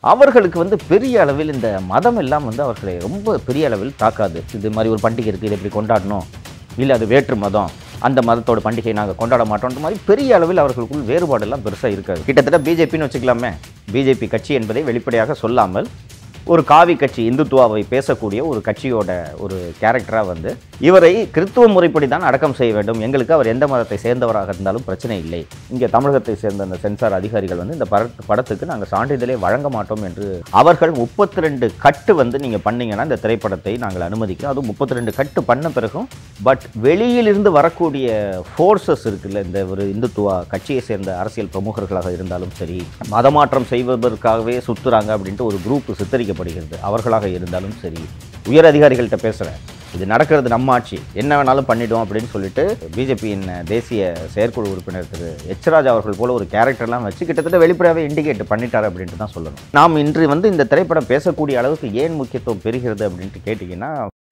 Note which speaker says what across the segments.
Speaker 1: அவர்களுக்கு வந்து பெரிய அளவில் இந்த மதம் எல்லாம் வந்து அவர்களை ரொம்ப பெரிய அளவில் தாக்காது இது மாதிரி ஒரு பண்டிகை இருக்குது இதை இப்படி கொண்டாடணும் இல்லை அது வேற்று மதம் அந்த மதத்தோட பண்டிகையை நாங்கள் கொண்டாட மாட்டோன்ற மாதிரி பெரிய அளவில் அவர்களுக்குள் வேறுபாடெல்லாம் பெருசாக இருக்காது கிட்டத்தட்ட பிஜேபின்னு வச்சுக்கலாமே பிஜேபி கட்சி என்பதை வெளிப்படையாக சொல்லாமல் ஒரு காவி கட்சி இந்துத்துவாவை பேசக்கூடிய ஒரு கட்சியோட ஒரு கேரக்டராக வந்து இவரை கிறித்துவ முறைப்படி தான் அடக்கம் செய்ய வேண்டும் எங்களுக்கு அவர் எந்த மதத்தை சேர்ந்தவராக இருந்தாலும் பிரச்சனை இல்லை இங்கே தமிழகத்தை சேர்ந்த அந்த சென்சார் அதிகாரிகள் வந்து இந்த பட படத்துக்கு நாங்கள் சான்றிதழை வழங்க மாட்டோம் என்று அவர்கள் முப்பத்தி ரெண்டு கட்டு வந்து நீங்கள் பண்ணீங்கன்னா இந்த திரைப்படத்தை நாங்கள் அனுமதிக்கிறோம் அதுவும் முப்பத்தி ரெண்டு கட்டு பண்ண பிறகும் பட் வெளியிலிருந்து வரக்கூடிய ஃபோர்ஸஸ் இருக்குல்ல இந்த ஒரு இந்துத்துவா கட்சியை சேர்ந்த அரசியல் பிரமுகர்களாக இருந்தாலும் சரி மதமாற்றம் செய்வதற்காகவே சுத்துறாங்க அப்படின்ட்டு ஒரு குரூப் சித்தரிக்கப்படுகிறது அவர்களாக இருந்தாலும் சரி உயர் அதிகாரிகள்கிட்ட பேசுகிறேன் இது நடக்கிறது நம்ம ஆட்சி என்ன வேணாலும் பண்ணிடும் அப்படின்னு சொல்லிட்டு பிஜேபியின் தேசிய செயற்குழு உறுப்பினர் திரு எச் ராஜா அவர்கள் போல ஒரு கேரக்டர்லாம் வச்சு கிட்டத்தட்ட வெளிப்படையாகவே இண்டிகேட் பண்ணிட்டார் அப்படின்ட்டு தான் சொல்லணும் நாம் இன்று வந்து இந்த திரைப்படம் பேசக்கூடிய அளவுக்கு ஏன் முக்கியத்துவம் பெறுகிறது அப்படின்ட்டு கேட்டிங்கன்னா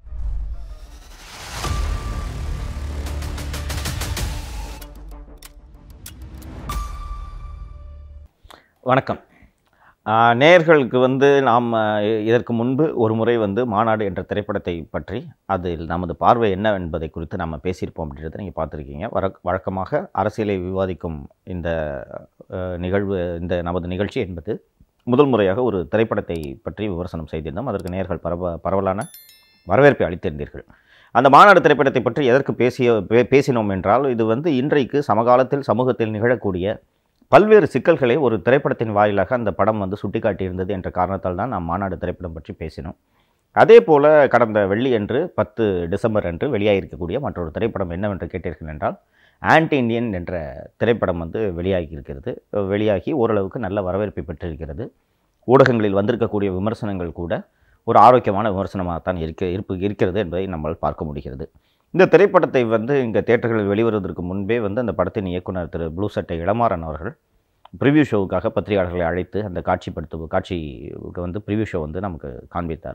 Speaker 1: வணக்கம் ஆஹ் நேயர்களுக்கு வந்து நாம் ஆஹ் இதற்கு முன்பு ஒரு முறை வந்து மாநாடு என்ற திரைப்படத்தை பற்றி அதில் நமது பார்வை என்ன என்பதை குறித்து நாம் பேசியிருப்போம் அப்படின்றத நீங்கள் பார்த்துருக்கீங்க வர வழக்கமாக அரசியலை விவாதிக்கும் இந்த ஆஹ் நிகழ்வு இந்த நமது நிகழ்ச்சி என்பது முதல் முறையாக ஒரு திரைப்படத்தை பற்றி விமர்சனம் செய்திருந்தோம் அதற்கு நேயர்கள் பரவ பரவலான வரவேற்பை அளித்திருந்தீர்கள் அந்த மாநாடு திரைப்படத்தை பற்றி எதற்கு பேசிய பே- பேசினோம் என்றால் இது வந்து இன்றைக்கு சமகாலத்தில் சமூகத்தில் நிகழக்கூடிய பல்வேறு சிக்கல்களை ஒரு திரைப்படத்தின் வாயிலாக அந்த படம் வந்து சுட்டிக்காட்டியிருந்தது என்ற காரணத்தால் தான் நாம் மாநாடு திரைப்படம் பற்றி பேசினோம் அதே போல் கடந்த வெள்ளியன்று பத்து டிசம்பர் அன்று வெளியாகியிருக்கக்கூடிய மற்றொரு திரைப்படம் என்னவென்று கேட்டீர்கள் என்றால் ஆன்டி இண்டியன் என்ற திரைப்படம் வந்து வெளியாகி இருக்கிறது வெளியாகி ஓரளவுக்கு நல்ல வரவேற்பை பெற்றிருக்கிறது ஊடகங்களில் வந்திருக்கக்கூடிய விமர்சனங்கள் கூட ஒரு ஆரோக்கியமான விமர்சனமாகத்தான் இருக்க இருப்பு இருக்கிறது என்பதை நம்மால் பார்க்க முடிகிறது இந்த திரைப்படத்தை வந்து இங்கே தேட்டர்களில் வெளிவருவதற்கு முன்பே வந்து அந்த படத்தின் இயக்குனர் திரு ப்ளூ சட்டை இளமாறன் அவர்கள் ப்ரிவ்யூ ஷோவுக்காக பத்திரிகையாளர்களை அழைத்து அந்த காட்சிப்படுத்து காட்சிக்கு வந்து ப்ரிவ்யூ ஷோ வந்து நமக்கு காண்பித்தார்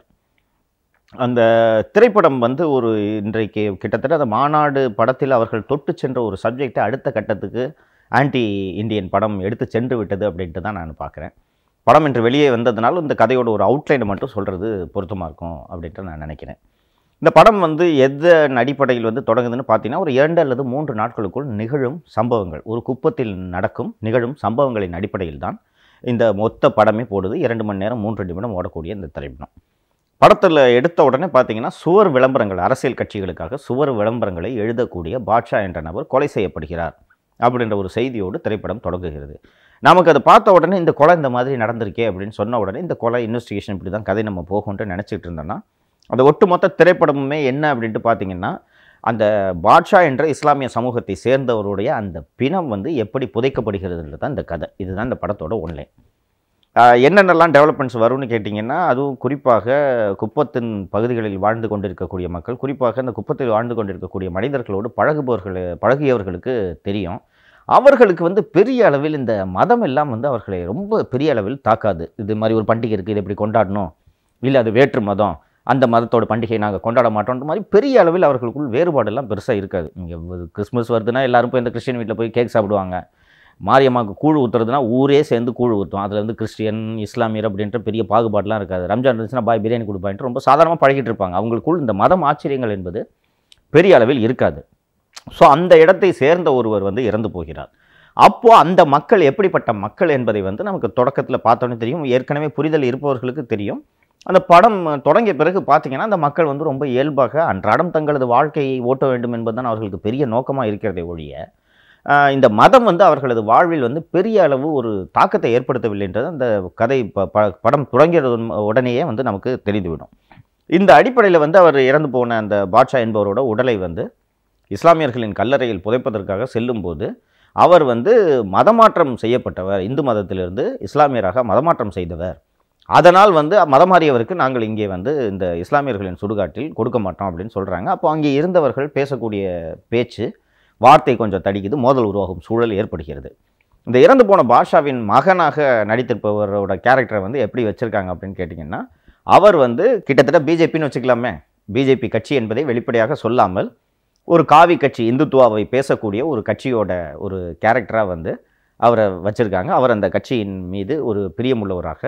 Speaker 1: அந்த திரைப்படம் வந்து ஒரு இன்றைக்கு கிட்டத்தட்ட அந்த மாநாடு படத்தில் அவர்கள் தொட்டு சென்ற ஒரு சப்ஜெக்டை அடுத்த கட்டத்துக்கு ஆன்டி இந்தியன் படம் எடுத்து சென்று விட்டது அப்படின்ட்டு தான் நான் பார்க்குறேன் படம் என்று வெளியே வந்ததுனால இந்த கதையோட ஒரு அவுட்லைனை மட்டும் சொல்கிறது பொருத்தமாக இருக்கும் அப்படின்ட்டு நான் நினைக்கிறேன் இந்த படம் வந்து எதன் அடிப்படையில் வந்து தொடங்குதுன்னு பார்த்தீங்கன்னா ஒரு இரண்டு அல்லது மூன்று நாட்களுக்குள் நிகழும் சம்பவங்கள் ஒரு குப்பத்தில் நடக்கும் நிகழும் சம்பவங்களின் அடிப்படையில் தான் இந்த மொத்த படமே போடுது இரண்டு மணி நேரம் மூன்று நிமிடம் ஓடக்கூடிய இந்த திரைப்படம் படத்தில் எடுத்த உடனே பார்த்தீங்கன்னா சுவர் விளம்பரங்கள் அரசியல் கட்சிகளுக்காக சுவர் விளம்பரங்களை எழுதக்கூடிய பாட்ஷா என்ற நபர் கொலை செய்யப்படுகிறார் அப்படின்ற ஒரு செய்தியோடு திரைப்படம் தொடங்குகிறது நமக்கு அதை பார்த்த உடனே இந்த கொலை இந்த மாதிரி நடந்திருக்கே அப்படின்னு சொன்ன உடனே இந்த கொலை இன்வெஸ்டிகேஷன் இப்படி தான் கதை நம்ம போகும்ன்ட்டு நினச்சிட்டு இருந்தோம்னா அந்த ஒட்டுமொத்த திரைப்படமுமே என்ன அப்படின்ட்டு பார்த்தீங்கன்னா அந்த பாட்ஷா என்ற இஸ்லாமிய சமூகத்தை சேர்ந்தவருடைய அந்த பிணம் வந்து எப்படி புதைக்கப்படுகிறதுன்றது தான் இந்த கதை இதுதான் இந்த படத்தோட ஒன்லைன் என்னென்னலாம் டெவலப்மெண்ட்ஸ் வரும்னு கேட்டிங்கன்னா அதுவும் குறிப்பாக குப்பத்தின் பகுதிகளில் வாழ்ந்து கொண்டிருக்கக்கூடிய மக்கள் குறிப்பாக இந்த குப்பத்தில் வாழ்ந்து கொண்டிருக்கக்கூடிய மனிதர்களோடு பழகுபவர்கள் பழகியவர்களுக்கு தெரியும் அவர்களுக்கு வந்து பெரிய அளவில் இந்த மதம் எல்லாம் வந்து அவர்களை ரொம்ப பெரிய அளவில் தாக்காது இது மாதிரி ஒரு பண்டிகை இருக்குது இதை இப்படி கொண்டாடணும் இல்லை அது வேற்று மதம் அந்த மதத்தோட பண்டிகையை நாங்கள் கொண்டாட மாட்டோன்ற மாதிரி பெரிய அளவில் அவர்களுக்குள் வேறுபாடெல்லாம் பெருசாக இருக்காது இங்கே கிறிஸ்மஸ் வருதுன்னா எல்லாரும் போய் இந்த கிறிஸ்டியன் வீட்டில் போய் கேக் சாப்பிடுவாங்க மாரியம்மாவுக்கு கூழ் ஊற்றுறதுனா ஊரே சேர்ந்து கூழ் ஊற்றும் அதில் வந்து கிறிஸ்டியன் இஸ்லாமியர் அப்படின்ற பெரிய பாகுபாடுலாம் இருக்காது ரம்ஜான் இருந்துச்சுன்னா பாய் பிரியாணி கொடுப்பான்ட்டு ரொம்ப சாதாரணமாக பழகிட்டு இருப்பாங்க அவங்களுக்குள் இந்த மதம் ஆச்சரியங்கள் என்பது பெரிய அளவில் இருக்காது ஸோ அந்த இடத்தை சேர்ந்த ஒருவர் வந்து இறந்து போகிறார் அப்போ அந்த மக்கள் எப்படிப்பட்ட மக்கள் என்பதை வந்து நமக்கு தொடக்கத்தில் பார்த்தோன்னே தெரியும் ஏற்கனவே புரிதல் இருப்பவர்களுக்கு தெரியும் அந்த படம் தொடங்கிய பிறகு பார்த்தீங்கன்னா அந்த மக்கள் வந்து ரொம்ப இயல்பாக அன்றாடம் தங்களது வாழ்க்கையை ஓட்ட வேண்டும் என்பதுதான் அவர்களுக்கு பெரிய நோக்கமாக இருக்கிறதே ஒழிய ஆஹ் இந்த மதம் வந்து அவர்களது வாழ்வில் வந்து பெரிய அளவு ஒரு தாக்கத்தை ஏற்படுத்தவில்லைன்றது அந்த கதை ப- ப- படம் தொடங்கியது உடனேயே வந்து நமக்கு தெரிந்துவிடும் இந்த அடிப்படையில் வந்து அவர் இறந்து போன அந்த பாட்ஷா என்பவரோட உடலை வந்து இஸ்லாமியர்களின் கல்லறையில் புதைப்பதற்காக செல்லும்போது அவர் வந்து மதமாற்றம் செய்யப்பட்டவர் இந்து மதத்திலிருந்து இஸ்லாமியராக மதமாற்றம் செய்தவர் அதனால் வந்து மதம் மாறியவருக்கு நாங்கள் இங்கே வந்து இந்த இஸ்லாமியர்களின் சுடுகாட்டில் கொடுக்க மாட்டோம் அப்படின்னு சொல்கிறாங்க அப்போ அங்கே இருந்தவர்கள் பேசக்கூடிய பேச்சு வார்த்தை கொஞ்சம் தடிக்குது மோதல் உருவாகும் சூழல் ஏற்படுகிறது இந்த இறந்து போன பாஷாவின் மகனாக நடித்திருப்பவரோட கேரக்டரை வந்து எப்படி வச்சுருக்காங்க அப்படின்னு கேட்டிங்கன்னா அவர் வந்து கிட்டத்தட்ட பிஜேபின்னு வச்சுக்கலாமே பிஜேபி கட்சி என்பதை வெளிப்படையாக சொல்லாமல் ஒரு காவி கட்சி இந்துத்துவாவை பேசக்கூடிய ஒரு கட்சியோட ஒரு கேரக்டராக வந்து அவரை வச்சுருக்காங்க அவர் அந்த கட்சியின் மீது ஒரு பிரியமுள்ளவராக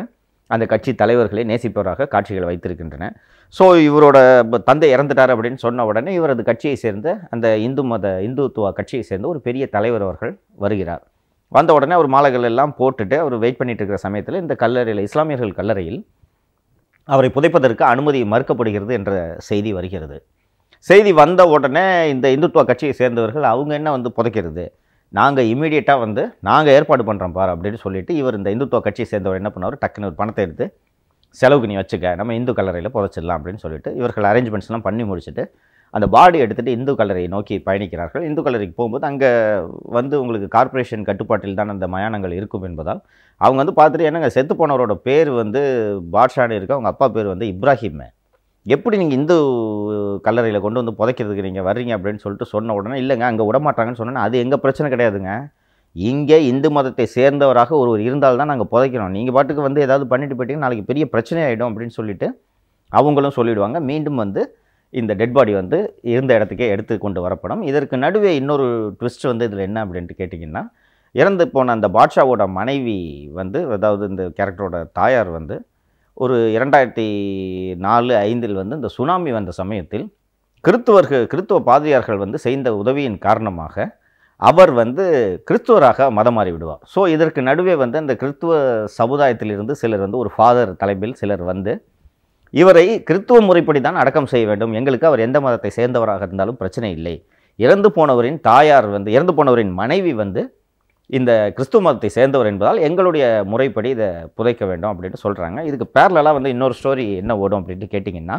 Speaker 1: அந்த கட்சி தலைவர்களை நேசிப்பவராக காட்சிகள் வைத்திருக்கின்றன ஸோ இவரோட ப- தந்தை இறந்துட்டார் அப்படின்னு சொன்ன உடனே இவரது கட்சியை சேர்ந்த அந்த இந்து மத இந்துத்துவ கட்சியை சேர்ந்த ஒரு பெரிய தலைவர் அவர்கள் வருகிறார் வந்த உடனே அவர் மாலைகள் எல்லாம் போட்டுட்டு அவர் வெயிட் பண்ணிட்டு இருக்கிற சமயத்தில் இந்த கல்லறையில் இஸ்லாமியர்கள் கல்லறையில் அவரை புதைப்பதற்கு அனுமதி மறுக்கப்படுகிறது என்ற செய்தி வருகிறது செய்தி வந்த உடனே இந்த இந்துத்துவ கட்சியை சேர்ந்தவர்கள் அவங்க என்ன வந்து புதைக்கிறது நாங்கள் இமீடியட்டாக வந்து நாங்கள் ஏற்பாடு பண்ணுறோம் பார் அப்படின்னு சொல்லிட்டு இவர் இந்த இந்துத்துவ கட்சியை சேர்ந்தவர் என்ன பண்ணார் டக்குன்னு ஒரு பணத்தை எடுத்து செலவுக்கு நீ வச்சுக்க நம்ம இந்து கல்லறையில் புதைச்சிடலாம் அப்படின்னு சொல்லிட்டு இவர்கள் அரேஞ்ச்மெண்ட்ஸ்லாம் பண்ணி முடிச்சுட்டு அந்த பாடி எடுத்துகிட்டு இந்து கல்லறையை நோக்கி பயணிக்கிறார்கள் இந்து கல்லறைக்கு போகும்போது அங்கே வந்து உங்களுக்கு கார்ப்பரேஷன் கட்டுப்பாட்டில் தான் அந்த மயானங்கள் இருக்கும் என்பதால் அவங்க வந்து பார்த்துட்டு என்னங்க செத்து போனவரோட பேர் வந்து பாட்ஷான்னு இருக்கு அவங்க அப்பா பேர் வந்து இப்ராஹிம் எப்படி நீங்கள் இந்து கல்லறையில் கொண்டு வந்து புதைக்கிறதுக்கு நீங்கள் வர்றீங்க அப்படின்னு சொல்லிட்டு சொன்ன உடனே இல்லைங்க அங்கே விடமாட்டாங்கன்னு சொன்னேன்னா அது எங்கள் பிரச்சனை கிடையாதுங்க இங்கே இந்து மதத்தை சேர்ந்தவராக ஒருவர் இருந்தால் தான் நாங்கள் புதைக்கிறோம் நீங்கள் பாட்டுக்கு வந்து ஏதாவது பண்ணிட்டு போயிட்டீங்கன்னா நாளைக்கு பெரிய பிரச்சனை ஆகிடும் அப்படின்னு சொல்லிட்டு அவங்களும் சொல்லிடுவாங்க மீண்டும் வந்து இந்த டெட் பாடி வந்து இருந்த இடத்துக்கே எடுத்து கொண்டு வரப்படும் இதற்கு நடுவே இன்னொரு ட்விஸ்ட் வந்து இதில் என்ன அப்படின்ட்டு கேட்டிங்கன்னா இறந்து போன அந்த பாட்ஷாவோட மனைவி வந்து அதாவது இந்த கேரக்டரோட தாயார் வந்து ஒரு இரண்டாயிரத்தி நாலு ஐந்தில் வந்து இந்த சுனாமி வந்த சமயத்தில் கிறித்துவர்கள் கிறித்துவ பாதிரியார்கள் வந்து செய்த உதவியின் காரணமாக அவர் வந்து கிறிஸ்துவராக மதம் மாறி விடுவார் ஸோ இதற்கு நடுவே வந்து அந்த கிறிஸ்துவ சமுதாயத்திலிருந்து சிலர் வந்து ஒரு ஃபாதர் தலைமையில் சிலர் வந்து இவரை கிறித்துவ முறைப்படி தான் அடக்கம் செய்ய வேண்டும் எங்களுக்கு அவர் எந்த மதத்தை சேர்ந்தவராக இருந்தாலும் பிரச்சனை இல்லை இறந்து போனவரின் தாயார் வந்து இறந்து போனவரின் மனைவி வந்து இந்த கிறிஸ்துவ மதத்தை சேர்ந்தவர் என்பதால் எங்களுடைய முறைப்படி இதை புதைக்க வேண்டும் அப்படின்ட்டு சொல்கிறாங்க இதுக்கு பேரலாக வந்து இன்னொரு ஸ்டோரி என்ன ஓடும் அப்படின்ட்டு கேட்டிங்கன்னா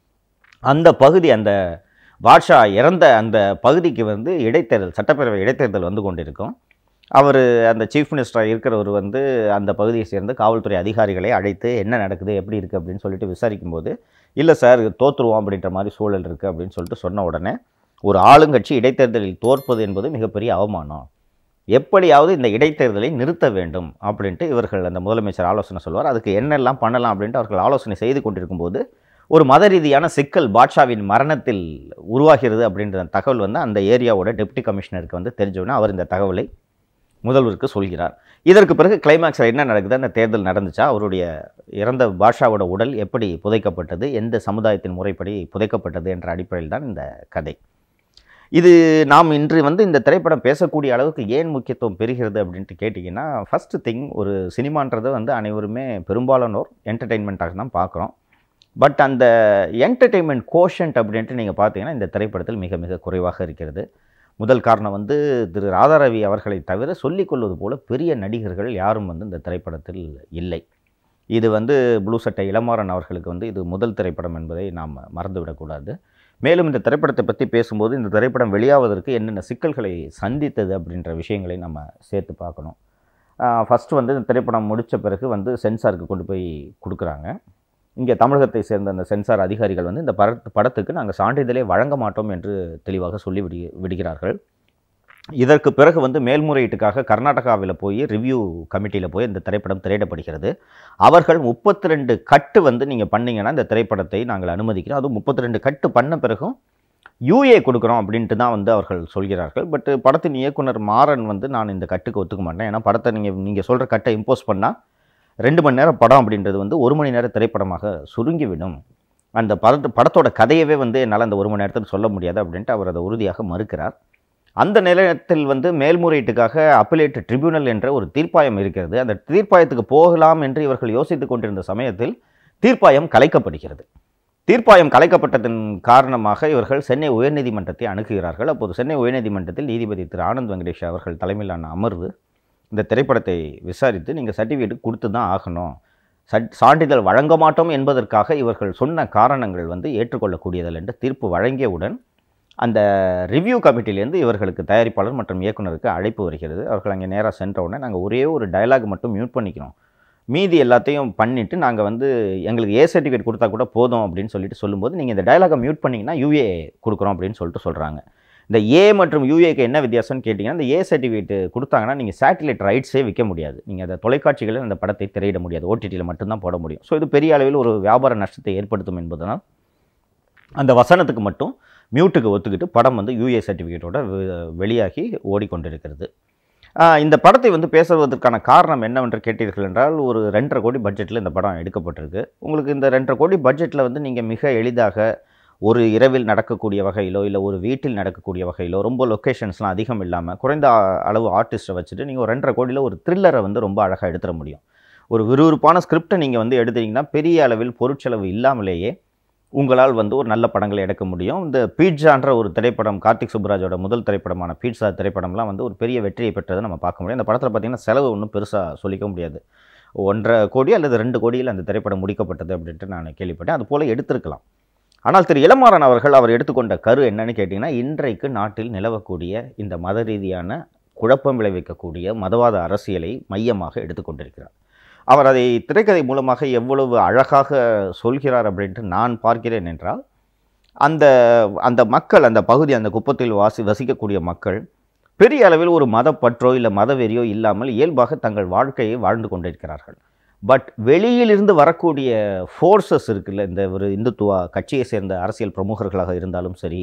Speaker 1: அந்த பகுதி அந்த பாட்ஷா இறந்த அந்த பகுதிக்கு வந்து இடைத்தேர்தல் சட்டப்பேரவை இடைத்தேர்தல் வந்து கொண்டிருக்கும் அவர் அந்த சீஃப் மினிஸ்டராக இருக்கிறவர் வந்து அந்த பகுதியை சேர்ந்த காவல்துறை அதிகாரிகளை அழைத்து என்ன நடக்குது எப்படி இருக்குது அப்படின்னு சொல்லிட்டு விசாரிக்கும்போது இல்லை சார் தோற்றுருவோம் அப்படின்ற மாதிரி சூழல் இருக்குது அப்படின்னு சொல்லிட்டு சொன்ன உடனே ஒரு ஆளுங்கட்சி இடைத்தேர்தலில் தோற்பது என்பது மிகப்பெரிய அவமானம் எப்படியாவது இந்த இடைத்தேர்தலை நிறுத்த வேண்டும் அப்படின்ட்டு இவர்கள் அந்த முதலமைச்சர் ஆலோசனை சொல்வார் அதுக்கு என்னெல்லாம் பண்ணலாம் அப்படின்ட்டு அவர்கள் ஆலோசனை செய்து கொண்டிருக்கும்போது ஒரு மத ரீதியான சிக்கல் பாட்ஷாவின் மரணத்தில் உருவாகிறது அப்படின்ற தகவல் வந்து அந்த ஏரியாவோட டெப்டி கமிஷனருக்கு வந்து தெரிஞ்சவுடனே அவர் இந்த தகவலை முதல்வருக்கு சொல்கிறார் இதற்கு பிறகு கிளைமேக்ஸில் என்ன நடக்குது அந்த தேர்தல் நடந்துச்சா அவருடைய இறந்த பாஷாவோட உடல் எப்படி புதைக்கப்பட்டது எந்த சமுதாயத்தின் முறைப்படி புதைக்கப்பட்டது என்ற அடிப்படையில் தான் இந்த கதை இது நாம் இன்று வந்து இந்த திரைப்படம் பேசக்கூடிய அளவுக்கு ஏன் முக்கியத்துவம் பெறுகிறது அப்படின்ட்டு கேட்டிங்கன்னா ஃபஸ்ட்டு திங் ஒரு சினிமான்றது வந்து அனைவருமே பெரும்பாலானோர் என்டர்டெயின்மெண்ட்டாக தான் பார்க்குறோம் பட் அந்த என்டர்டெயின்மெண்ட் கோஷன்ட் அப்படின்ட்டு நீங்கள் பார்த்தீங்கன்னா இந்த திரைப்படத்தில் மிக மிக குறைவாக இருக்கிறது முதல் காரணம் வந்து திரு ராதாரவி அவர்களை தவிர சொல்லிக்கொள்வது போல பெரிய நடிகர்கள் யாரும் வந்து இந்த திரைப்படத்தில் இல்லை இது வந்து ப்ளூ சட்டை இளமாறன் அவர்களுக்கு வந்து இது முதல் திரைப்படம் என்பதை நாம் மறந்துவிடக்கூடாது மேலும் இந்த திரைப்படத்தை பற்றி பேசும்போது இந்த திரைப்படம் வெளியாவதற்கு என்னென்ன சிக்கல்களை சந்தித்தது அப்படின்ற விஷயங்களை நம்ம சேர்த்து பார்க்கணும் ஃபஸ்ட்டு வந்து இந்த திரைப்படம் முடித்த பிறகு வந்து சென்சாருக்கு கொண்டு போய் கொடுக்குறாங்க இங்கே தமிழகத்தை சேர்ந்த அந்த சென்சார் அதிகாரிகள் வந்து இந்த படத் படத்துக்கு நாங்கள் சான்றிதழை வழங்க மாட்டோம் என்று தெளிவாக சொல்லி விடு விடுகிறார்கள் இதற்கு பிறகு வந்து மேல்முறையீட்டுக்காக கர்நாடகாவில் போய் ரிவ்யூ கமிட்டியில் போய் இந்த திரைப்படம் திரையிடப்படுகிறது அவர்கள் முப்பத்தி ரெண்டு கட்டு வந்து நீங்கள் பண்ணீங்கன்னா இந்த திரைப்படத்தை நாங்கள் அனுமதிக்கிறோம் அதுவும் முப்பத்தி ரெண்டு கட்டு பண்ண பிறகும் யூஏ கொடுக்குறோம் அப்படின்ட்டு தான் வந்து அவர்கள் சொல்கிறார்கள் பட் படத்தின் இயக்குனர் மாறன் வந்து நான் இந்த கட்டுக்கு ஒத்துக்க மாட்டேன் ஏன்னா படத்தை நீங்கள் நீங்கள் சொல்கிற கட்டை இம்போஸ் பண்ணால் ரெண்டு மணி நேரம் படம் அப்படின்றது வந்து ஒரு மணி நேர திரைப்படமாக சுருங்கிவிடும் அந்த படத்து படத்தோட கதையவே வந்து என்னால் அந்த ஒரு மணி நேரத்தில் சொல்ல முடியாது அப்படின்ட்டு அவர் அதை உறுதியாக மறுக்கிறார் அந்த நிலையத்தில் வந்து மேல்முறையீட்டுக்காக அப்பலேட் ட்ரிபியூனல் என்ற ஒரு தீர்ப்பாயம் இருக்கிறது அந்த தீர்ப்பாயத்துக்கு போகலாம் என்று இவர்கள் யோசித்துக் கொண்டிருந்த சமயத்தில் தீர்ப்பாயம் கலைக்கப்படுகிறது தீர்ப்பாயம் கலைக்கப்பட்டதன் காரணமாக இவர்கள் சென்னை உயர்நீதிமன்றத்தை அணுகுகிறார்கள் அப்போது சென்னை உயர்நீதிமன்றத்தில் நீதிபதி திரு ஆனந்த் வெங்கடேஷ் அவர்கள் தலைமையிலான அமர்வு இந்த திரைப்படத்தை விசாரித்து நீங்கள் சர்டிஃபிகேட் கொடுத்து தான் ஆகணும் சட் சான்றிதழ் வழங்க மாட்டோம் என்பதற்காக இவர்கள் சொன்ன காரணங்கள் வந்து ஏற்றுக்கொள்ளக்கூடியதல் என்று தீர்ப்பு வழங்கியவுடன் அந்த ரிவ்யூ கமிட்டிலேருந்து இவர்களுக்கு தயாரிப்பாளர் மற்றும் இயக்குனருக்கு அழைப்பு வருகிறது அவர்கள் அங்கே நேராக சென்ற உடனே நாங்கள் ஒரே ஒரு டயலாக் மட்டும் மியூட் பண்ணிக்கிறோம் மீதி எல்லாத்தையும் பண்ணிவிட்டு நாங்கள் வந்து எங்களுக்கு ஏ சர்டிஃபிகேட் கொடுத்தா கூட போதும் அப்படின்னு சொல்லிட்டு சொல்லும்போது நீங்கள் இந்த டயலாகை மியூட் பண்ணிங்கன்னா யூஏ கொடுக்குறோம் அப்படின்னு சொல்லிட்டு சொல்கிறாங்க இந்த ஏ மற்றும் யூஏக்கு என்ன வித்தியாசம்னு கேட்டிங்கன்னா இந்த ஏ சர்டிஃபிகேட் கொடுத்தாங்கன்னா நீங்கள் சேட்டலைட் ரைட்ஸே விற்க முடியாது நீங்கள் அந்த தொலைக்காட்சிகளில் அந்த படத்தை திரையிட முடியாது ஓடிடியில் மட்டும்தான் போட முடியும் ஸோ இது பெரிய அளவில் ஒரு வியாபார நஷ்டத்தை ஏற்படுத்தும் என்பதனால் அந்த வசனத்துக்கு மட்டும் மியூட்டுக்கு ஒத்துக்கிட்டு படம் வந்து யூஏ சர்டிஃபிகேட்டோட வெளியாகி ஓடிக்கொண்டிருக்கிறது ஆஹ் இந்த படத்தை வந்து பேசுவதற்கான காரணம் என்னவென்று கேட்டீர்கள் என்றால் ஒரு ரெண்டரை கோடி பட்ஜெட்டில் இந்த படம் எடுக்கப்பட்டிருக்கு உங்களுக்கு இந்த ரெண்டரை கோடி பட்ஜெட்டில் வந்து நீங்கள் மிக எளிதாக ஒரு இரவில் நடக்கக்கூடிய வகையிலோ இல்லை ஒரு வீட்டில் நடக்கக்கூடிய வகையிலோ ரொம்ப லொக்கேஷன்ஸ்லாம் அதிகம் இல்லாமல் குறைந்த ஆ- அளவு ஆர்டிஸ்ட்டை வச்சுட்டு நீங்கள் ஒரு ரெண்டரை கோடியில் ஒரு த்ரில்லரை வந்து ரொம்ப அழகாக எடுத்துட முடியும் ஒரு விறுவிறுப்பான ஸ்கிரிப்டை நீங்கள் வந்து எடுத்தீங்கன்னா பெரிய அளவில் பொருட்செலவு இல்லாமலேயே உங்களால் வந்து ஒரு நல்ல படங்களை எடுக்க முடியும் இந்த பீட்சான்ற ஒரு திரைப்படம் கார்த்திக் சுப்புராஜோட முதல் திரைப்படமான பீட்சா திரைப்படம்லாம் வந்து ஒரு பெரிய வெற்றியை பெற்றதை நம்ம பார்க்க முடியும் இந்த படத்தில் பார்த்தீங்கன்னா செலவு ஒன்றும் பெருசாக சொல்லிக்க முடியாது ஒன்றரை கோடி அல்லது ரெண்டு கோடியில் அந்த திரைப்படம் முடிக்கப்பட்டது அப்படின்ட்டு நான் கேள்விப்பட்டேன் அது போல் எடுத்திருக்கலாம் ஆனால் திரு இளமாறன் அவர்கள் அவர் எடுத்துக்கொண்ட கரு என்னன்னு கேட்டிங்கன்னா இன்றைக்கு நாட்டில் நிலவக்கூடிய இந்த மத ரீதியான குழப்பம் விளைவிக்கக்கூடிய மதவாத அரசியலை மையமாக எடுத்துக்கொண்டிருக்கிறார் அவர் அதை திரைக்கதை மூலமாக எவ்வளவு அழகாக சொல்கிறார் அப்படின்ட்டு நான் பார்க்கிறேன் என்றால் அந்த அந்த மக்கள் அந்த பகுதி அந்த குப்பத்தில் வாசி வசிக்கக்கூடிய மக்கள் பெரிய அளவில் ஒரு மதப்பற்றோ இல்லை மதவெறியோ இல்லாமல் இயல்பாக தங்கள் வாழ்க்கையை வாழ்ந்து கொண்டிருக்கிறார்கள் பட் வெளியிலிருந்து வரக்கூடிய ஃபோர்ஸஸ் இருக்குல்ல இந்த ஒரு இந்துத்துவா கட்சியை சேர்ந்த அரசியல் பிரமுகர்களாக இருந்தாலும் சரி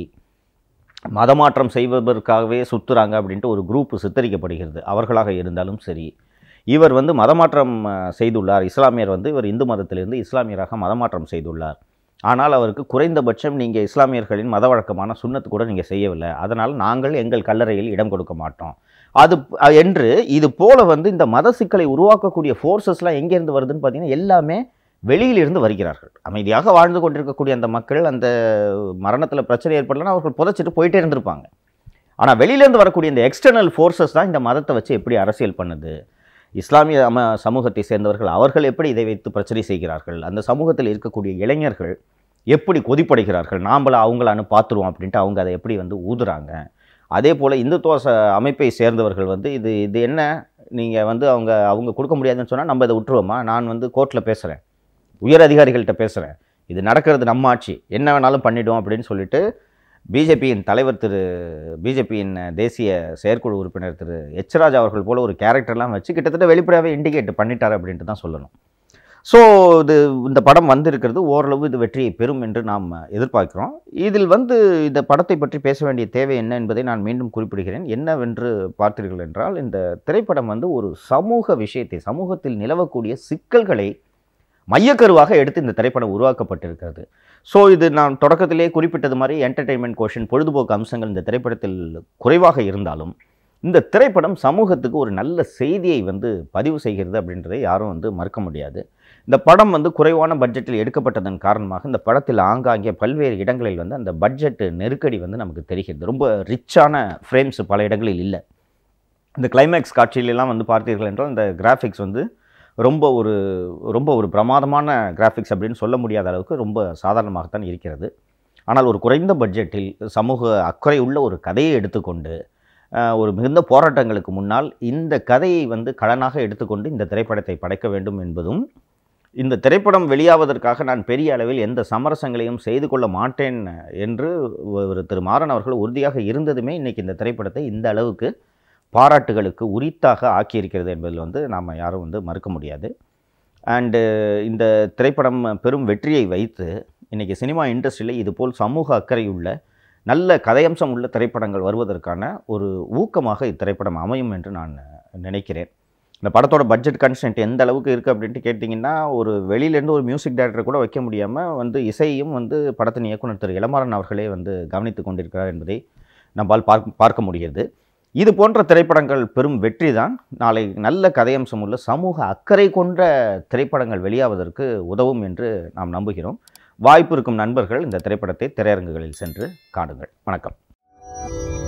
Speaker 1: மதமாற்றம் செய்வதற்காகவே சுத்துறாங்க அப்படின்ட்டு ஒரு குரூப் சித்தரிக்கப்படுகிறது அவர்களாக இருந்தாலும் சரி இவர் வந்து மதமாற்றம் அஹ், செய்துள்ளார் இஸ்லாமியர் வந்து இவர் இந்து மதத்திலிருந்து இஸ்லாமியராக மதமாற்றம் செய்துள்ளார் ஆனால் அவருக்கு குறைந்தபட்சம் நீங்கள் இஸ்லாமியர்களின் மத வழக்கமான சுண்ணத்து கூட நீங்கள் செய்யவில்லை அதனால் நாங்கள் எங்கள் கல்லறையில் இடம் கொடுக்க மாட்டோம் அது அஹ், என்று இது போல வந்து இந்த மத சிக்கலை உருவாக்கக்கூடிய ஃபோர்ஸஸ்லாம் எங்கேருந்து வருதுன்னு பார்த்தீங்கன்னா எல்லாமே வெளியிலிருந்து வருகிறார்கள் அமைதியாக வாழ்ந்து கொண்டிருக்கக்கூடிய அந்த மக்கள் அந்த மரணத்தில் பிரச்சனை ஏற்படலன்னா அவர்கள் புதைச்சிட்டு போயிட்டே இருந்திருப்பாங்க ஆனால் வெளியிலேருந்து வரக்கூடிய இந்த எக்ஸ்டர்னல் ஃபோர்ஸஸ் தான் இந்த மதத்தை வச்சு எப்படி அரசியல் பண்ணுது இஸ்லாமிய அம சமூகத்தை சேர்ந்தவர்கள் அவர்கள் எப்படி இதை வைத்து பிரச்சனை செய்கிறார்கள் அந்த சமூகத்தில் இருக்கக்கூடிய இளைஞர்கள் எப்படி கொதிப்படைகிறார்கள் நாம்பள அவங்களான்னு பார்த்துருவோம் அப்படின்ட்டு அவங்க அதை எப்படி வந்து ஊதுறாங்க அதே போல் இந்துத்துவ ச அமைப்பை சேர்ந்தவர்கள் வந்து இது இது என்ன நீங்கள் வந்து அவங்க அவங்க கொடுக்க முடியாதுன்னு சொன்னால் நம்ம இதை விட்டுருவோமா நான் வந்து கோர்ட்டில் பேசுகிறேன் உயர் அதிகாரிகள்கிட்ட பேசுகிறேன் இது நடக்கிறது நம்ம ஆட்சி என்ன வேணாலும் பண்ணிடும் அப்படின்னு சொல்லிட்டு பிஜேபியின் தலைவர் திரு பிஜேபியின் தேசிய செயற்குழு உறுப்பினர் திரு எச் ராஜா அவர்கள் போல ஒரு கேரக்டர்லாம் வச்சு கிட்டத்தட்ட வெளிப்படையாகவே இண்டிகேட் பண்ணிட்டார் அப்படின்ட்டு தான் சொல்லணும் ஸோ இது இந்த படம் வந்திருக்கிறது ஓரளவு இது வெற்றியை பெறும் என்று நாம் எதிர்பார்க்கிறோம் இதில் வந்து இந்த படத்தை பற்றி பேச வேண்டிய தேவை என்ன என்பதை நான் மீண்டும் குறிப்பிடுகிறேன் என்னவென்று பார்த்தீர்கள் என்றால் இந்த திரைப்படம் வந்து ஒரு சமூக விஷயத்தை சமூகத்தில் நிலவக்கூடிய சிக்கல்களை மையக்கருவாக எடுத்து இந்த திரைப்படம் உருவாக்கப்பட்டிருக்கிறது ஸோ இது நான் தொடக்கத்திலே குறிப்பிட்டது மாதிரி என்டர்டெயின்மெண்ட் கோஷன் பொழுதுபோக்கு அம்சங்கள் இந்த திரைப்படத்தில் குறைவாக இருந்தாலும் இந்த திரைப்படம் சமூகத்துக்கு ஒரு நல்ல செய்தியை வந்து பதிவு செய்கிறது அப்படின்றதை யாரும் வந்து மறுக்க முடியாது இந்த படம் வந்து குறைவான பட்ஜெட்டில் எடுக்கப்பட்டதன் காரணமாக இந்த படத்தில் ஆங்காங்கே பல்வேறு இடங்களில் வந்து அந்த பட்ஜெட் நெருக்கடி வந்து நமக்கு தெரிகிறது ரொம்ப ரிச்சான ஃப்ரேம்ஸ் பல இடங்களில் இல்லை இந்த கிளைமேக்ஸ் காட்சியிலெல்லாம் வந்து பார்த்தீர்கள் என்றால் இந்த கிராஃபிக்ஸ் வந்து ரொம்ப ஒரு ரொம்ப ஒரு பிரமாதமான கிராஃபிக்ஸ் அப்படின்னு சொல்ல முடியாத அளவுக்கு ரொம்ப சாதாரணமாகத்தான் இருக்கிறது ஆனால் ஒரு குறைந்த பட்ஜெட்டில் சமூக அக்கறை உள்ள ஒரு கதையை எடுத்துக்கொண்டு அஹ், ஒரு மிகுந்த போராட்டங்களுக்கு முன்னால் இந்த கதையை வந்து கடனாக எடுத்துக்கொண்டு இந்த திரைப்படத்தை படைக்க வேண்டும் என்பதும் இந்த திரைப்படம் வெளியாவதற்காக நான் பெரிய அளவில் எந்த சமரசங்களையும் செய்து கொள்ள மாட்டேன் என்று ஒரு திரு மாறன் அவர்கள் உறுதியாக இருந்ததுமே இன்னைக்கு இந்த திரைப்படத்தை இந்த அளவுக்கு பாராட்டுகளுக்கு உரித்தாக ஆக்கியிருக்கிறது என்பதில் வந்து நாம் யாரும் வந்து மறுக்க முடியாது அண்டு இந்த திரைப்படம் பெரும் வெற்றியை வைத்து இன்றைக்கி சினிமா இண்டஸ்ட்ரியில் இதுபோல் சமூக அக்கறையுள்ள நல்ல கதையம்சம் உள்ள திரைப்படங்கள் வருவதற்கான ஒரு ஊக்கமாக இத்திரைப்படம் அமையும் என்று நான் நினைக்கிறேன் இந்த படத்தோட பட்ஜெட் கன்ஸ்டன்ட் எந்த அளவுக்கு இருக்குது அப்படின்ட்டு கேட்டிங்கன்னா ஒரு வெளியிலேருந்து ஒரு மியூசிக் டைரக்டர் கூட வைக்க முடியாமல் வந்து இசையும் வந்து படத்தின் இயக்குனர் திரு இளமாறன் அவர்களே வந்து கவனித்து கொண்டிருக்கிறார் என்பதை நம்மால் பார்க்க பார்க்க முடிகிறது இது போன்ற திரைப்படங்கள் பெரும் வெற்றி தான் நாளை நல்ல கதையம்சம் உள்ள சமூக அக்கறை கொண்ட திரைப்படங்கள் வெளியாவதற்கு உதவும் என்று நாம் நம்புகிறோம் வாய்ப்பு இருக்கும் நண்பர்கள் இந்த திரைப்படத்தை திரையரங்குகளில் சென்று காணுங்கள் வணக்கம்